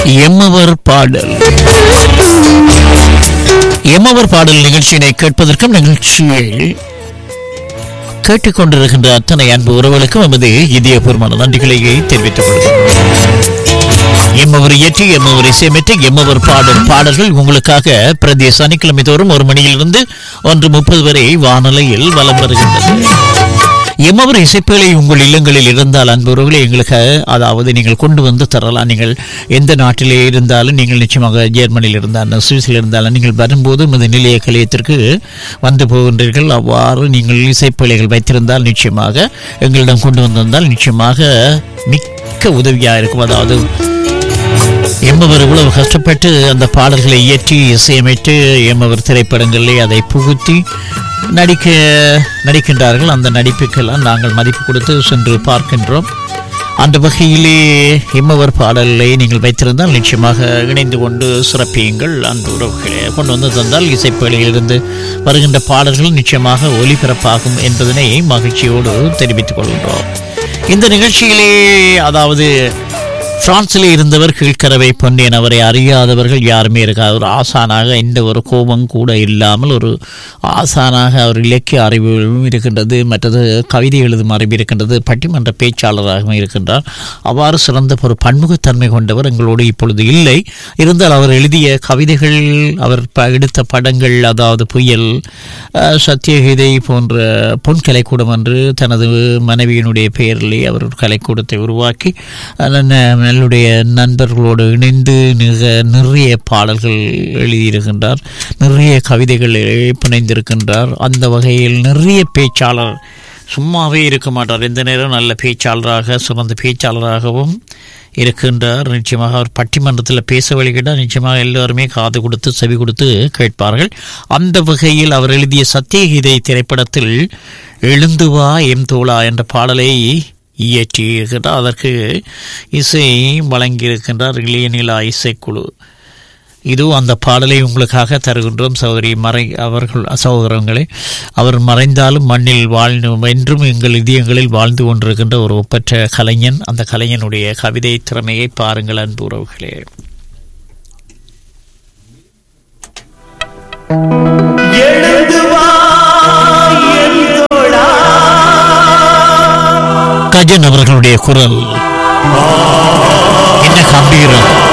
எம்மவர் பாடல் எம்மவர் பாடல் நிகழ்ச்சியினை கேட்பதற்கும் நிகழ்ச்சியை கேட்டுக்கொண்டிருக்கின்ற அத்தனை அன்பு உறவுகளுக்கும் எமது இதயபூர்வமான நன்றிகளை தெரிவித்துக் கொள்கிறோம் எம்மவர் இயற்றி எம்மவர் இசையமைத்து எம்மவர் பாடல் பாடல்கள் உங்களுக்காக பிரதி சனிக்கிழமை தோறும் ஒரு மணியிலிருந்து ஒன்று முப்பது வரை வானொலியில் வலம் வருகின்றது எம்மவர் இசைப்பிழை உங்கள் இல்லங்களில் இருந்தால் அன்புறவுகளை எங்களுக்கு அதாவது நீங்கள் கொண்டு வந்து தரலாம் நீங்கள் எந்த நாட்டிலே இருந்தாலும் நீங்கள் நிச்சயமாக ஜெர்மனியில் இருந்தாலும் சுவிஸில் இருந்தாலும் நீங்கள் வரும்போது இந்த நிலைய கலையத்திற்கு வந்து போகின்றீர்கள் அவ்வாறு நீங்கள் இசைப்பிழைகள் வைத்திருந்தால் நிச்சயமாக எங்களிடம் கொண்டு வந்திருந்தால் நிச்சயமாக மிக்க உதவியாக இருக்கும் அதாவது எம்மவர் இவ்வளவு கஷ்டப்பட்டு அந்த பாடல்களை இயற்றி இசையமைத்து எம்மவர் திரைப்படங்களிலே அதை புகுத்தி நடிக்க நடிக்கின்றார்கள் அந்த நடிப்புக்கெல்லாம் நாங்கள் மதிப்பு கொடுத்து சென்று பார்க்கின்றோம் அந்த வகையிலே எம்மவர் பாடலை நீங்கள் வைத்திருந்தால் நிச்சயமாக இணைந்து கொண்டு சிறப்பியுங்கள் அந்த உறவுகளை கொண்டு வந்து தந்தால் இசைப்பேழையிலிருந்து வருகின்ற பாடல்கள் நிச்சயமாக ஒலிபரப்பாகும் என்பதனை மகிழ்ச்சியோடு தெரிவித்துக் கொள்கின்றோம் இந்த நிகழ்ச்சியிலே அதாவது பிரான்சிலே இருந்தவர் கீழ்கரவை பொன்னியன் அவரை அறியாதவர்கள் யாருமே இருக்காது ஒரு ஆசானாக எந்த ஒரு கோபம் கூட இல்லாமல் ஒரு ஆசானாக அவர் இலக்கிய அறிவும் இருக்கின்றது மற்றது கவிதை எழுதும் அறிவு இருக்கின்றது பட்டிமன்ற பேச்சாளராகவும் இருக்கின்றார் அவ்வாறு சிறந்த ஒரு பன்முகத்தன்மை கொண்டவர் எங்களோடு இப்பொழுது இல்லை இருந்தால் அவர் எழுதிய கவிதைகள் அவர் ப- எடுத்த படங்கள் அதாவது புயல் அஹ், சத்தியகீதை போன்ற பொன் கலைக்கூடம் என்று தனது மனைவியினுடைய பெயரிலே அவர் ஒரு கலைக்கூடத்தை உருவாக்கி அஹ், ந- என்னுடைய நண்பர்களோடு இணைந்து மிக நிறைய பாடல்கள் எழுதியிருக்கின்றார் நிறைய கவிதைகள் புனைந்திருக்கின்றார் அந்த வகையில் நிறைய பேச்சாளர் சும்மாவே இருக்க மாட்டார் எந்த நேரம் நல்ல பேச்சாளராக சிறந்த பேச்சாளராகவும் இருக்கின்றார் நிச்சயமாக அவர் பட்டிமன்றத்தில் பேச வழிகிட்டால் நிச்சயமாக எல்லாருமே காது கொடுத்து செவி கொடுத்து கேட்பார்கள் அந்த வகையில் அவர் எழுதிய சத்தியகீதை திரைப்படத்தில் எழுந்து வா எம் தோழா என்ற பாடலை இயற்றியிருக்கின்றார் அதற்கு இசை வழங்கியிருக்கின்றார் இளைய நிலா இசைக்குழு இதோ அந்த பாடலை உங்களுக்காக தருகின்றோம் சகோதரி மறை அவர்கள் சகோதரங்களே அவர் மறைந்தாலும் மண்ணில் வாழ்ந்து என்றும் எங்கள் இதயங்களில் வாழ்ந்து கொண்டிருக்கின்ற ஒரு ஒப்பற்ற கலைஞன் அந்த கலைஞனுடைய கவிதை திறமையை பாருங்கள் அன்பு உறவுகளே எழுந்து வா என் தோழா கஜன் அவர்களுடைய குரல் என்ன கம்பீரம்